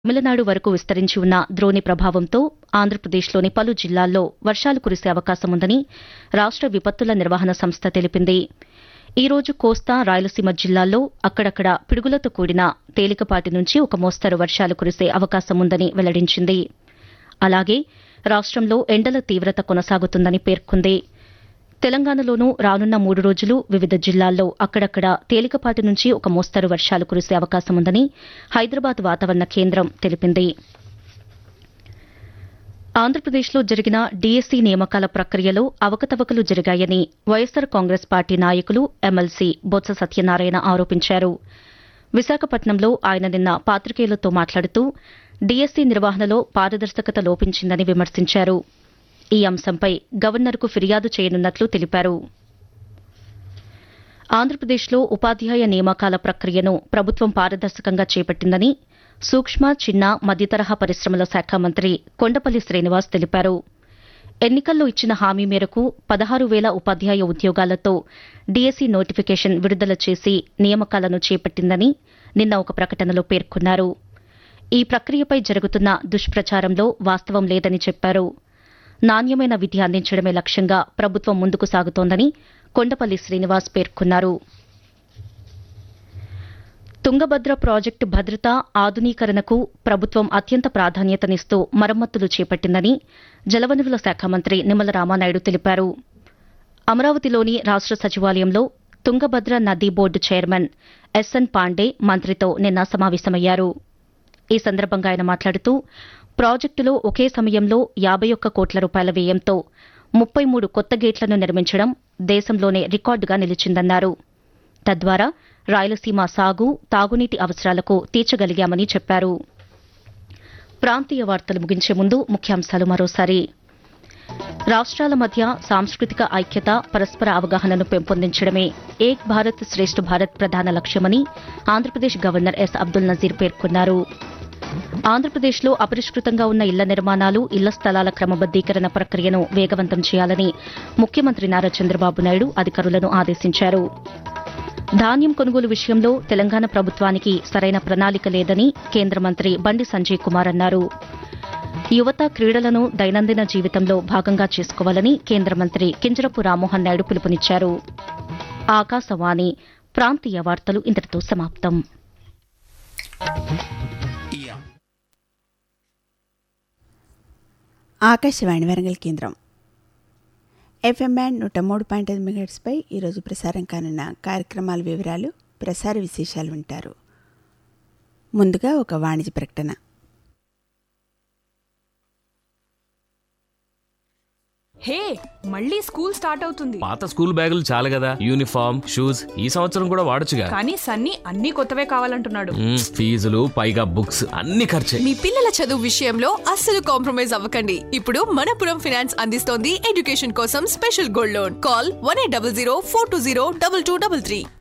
తమిళనాడు వరకు విస్తరించి ఉన్న ద్రోణి ప్రభావంతో ఆంధ్రప్రదేశ్లోని పలు జిల్లాల్లో వర్షాలు కురిసే అవకాశం ఉందని రాష్ట విపత్తుల నిర్వహణ సంస్థ తెలిపింది ఈ రోజు కోస్తా రాయలసీమ జిల్లాల్లో అక్కడక్కడ పిడుగులతో కూడిన తేలికపాటి నుంచి ఒక మోస్తరు వర్షాలు కురిసే అవకాశం ఉందని వెల్లడించింది అలాగే రాష్టంలో ఎండల తీవ్రత కొనసాగుతుందని పేర్కొంది తెలంగాణలోనూ రానున్న మూడు రోజులు వివిధ జిల్లాల్లో అక్కడక్కడ తేలికపాటి నుంచి ఒక మోస్తరు వర్షాలు కురిసే అవకాశం ఉందని హైదరాబాద్ వాతావరణ కేంద్రం తెలిపింది ఆంధ్రప్రదేశ్లో జరిగిన డీఎస్సీ నియామకాల ప్రక్రియలో అవకతవకలు జరిగాయని వైఎస్సార్ కాంగ్రెస్ పార్టీ నాయకులు ఎమ్మెల్సీ బొత్స సత్యనారాయణ ఆరోపించారు విశాఖపట్నంలో ఆయన నిన్న పాతికేయులతో మాట్లాడుతూ డీఎస్సీ నిర్వహణలో పారదర్శకత లోపించిందని విమర్శించారు ఈ అంశంపై గవర్నర్కు ఫిర్యాదు చేయనున్నట్లు తెలిపారు ఆంధ్రప్రదేశ్లో ఉపాధ్యాయ నియామకాల ప్రక్రియను ప్రభుత్వం పారదర్శకంగా చేపట్టిందని సూక్ష్మ చిన్న మధ్యతరహా పరిశ్రమల శాఖ మంత్రి కొండపల్లి శ్రీనివాస్ తెలిపారు ఎన్నికల్లో ఇచ్చిన హామీ మేరకు పదహారు వేల ఉపాధ్యాయ ఉద్యోగాలతో డీఎస్సీ నోటిఫికేషన్ విడుదల చేసి నియామకాలను చేపట్టిందని నిన్న ఒక ప్రకటనలో పేర్కొన్నారు ఈ ప్రక్రియపై జరుగుతున్న దుష్ప్రచారంలో వాస్తవం లేదని చెప్పారు నాణ్యమైన విద్య అందించడమే లక్ష్యంగా ప్రభుత్వం ముందుకు సాగుతోందని కొండపల్లి శ్రీనివాస్ పేర్కొన్నారు తుంగభద్ర ప్రాజెక్టు భద్రత ఆధునీకరణకు ప్రభుత్వం అత్యంత ప్రాధాన్యతనిస్తూ మరమ్మతులు చేపట్టిందని జలవనరుల శాఖ మంత్రి నిమ్మల రామానాయుడు తెలిపారు అమరావతిలోని రాష్ట సచివాలయంలో తుంగభద్ర నదీ బోర్డు చైర్మన్ ఎస్ఎన్ పాండే మంత్రితో నిన్న సమావేశమయ్యారు ఈ సందర్భంగా ఆయన మాట్లాడుతూ ప్రాజెక్టులో ఒకే సమయంలో యాబై ఒక్క కోట్ల రూపాయల వ్యయంతో ముప్పై మూడు కొత్త గేట్లను నిర్మించడం దేశంలోనే రికార్డుగా నిలిచిందన్నారు తద్వారా రాయలసీమ సాగు తాగునీటి అవసరాలకు తీర్చగలిగామని చెప్పారు ప్రాంతీయ వార్తలు ముగించే ముందు ముఖ్యాంశాలు మరోసారి రాష్ట్రాల మధ్య సాంస్కృతిక ఐక్యత పరస్పర అవగాహనను పెంపొందించడమే ఏక్ భారత్ శ్రేష్ఠ భారత్ ప్రధాన లక్ష్యమని ఆంధ్రప్రదేశ్ గవర్నర్ ఎస్ అబ్దుల్ నజీర్ పేర్కొన్నారు ఆంధ్రప్రదేశ్లో అపరిష్కృతంగా ఉన్న ఇళ్ల నిర్మాణాలు ఇళ్ల స్థలాల క్రమబద్దీకరణ ప్రక్రియను వేగవంతం చేయాలని ముఖ్యమంత్రి నారా చంద్రబాబు నాయుడు అధికారులను ఆదేశించారు ధాన్యం కొనుగోలు విషయంలో తెలంగాణ ప్రభుత్వానికి సరైన ప్రణాళిక లేదని కేంద్ర మంత్రి బండి సంజయ్ కుమార్ అన్నారు యువత క్రీడలను దైనందిన జీవితంలో భాగంగా చేసుకోవాలని కేంద్ర మంత్రి కింజరపు రామ్మోహన్ నాయుడు పిలుపునిచ్చారు ఆకాశవాణి ప్రాంతీయ వార్తలు ఇంతటితో సమాప్తం ఆకాశవాణి వరంగల్ కేంద్రం ఎఫ్ఎం బ్యాండ్ నూట మూడు పాయింట్ ఐదు మెగాట్స్పై ఈరోజు ప్రసారం కానున్న కార్యక్రమాల వివరాలు ప్రసార విశేషాలు వింటారు ముందుగా ఒక వాణిజ్య ప్రకటన హే మళ్ళీ స్కూల్ స్టార్ట్ అవుతుంది పాత స్కూల్ బ్యాగులు చాలు కదా యూనిఫామ్ షూస్ ఈ సంవత్సరం కూడా వాడొచ్చుగా కానీ సన్నీ అన్ని కొత్తవే కావాలంటున్నాడు మ్మ్, ఫీజులు పైగా బుక్స్ అన్ని ఖర్చే మీ పిల్లల చదువు విషయంలో అస్సలు కాంప్రమైజ్ అవ్వకండి ఇప్పుడు మనపురం ఫైనాన్స్ అందిస్తోంది ఎడ్యుకేషన్ కోసం special gold loan call one eight double zero four two zero double two double three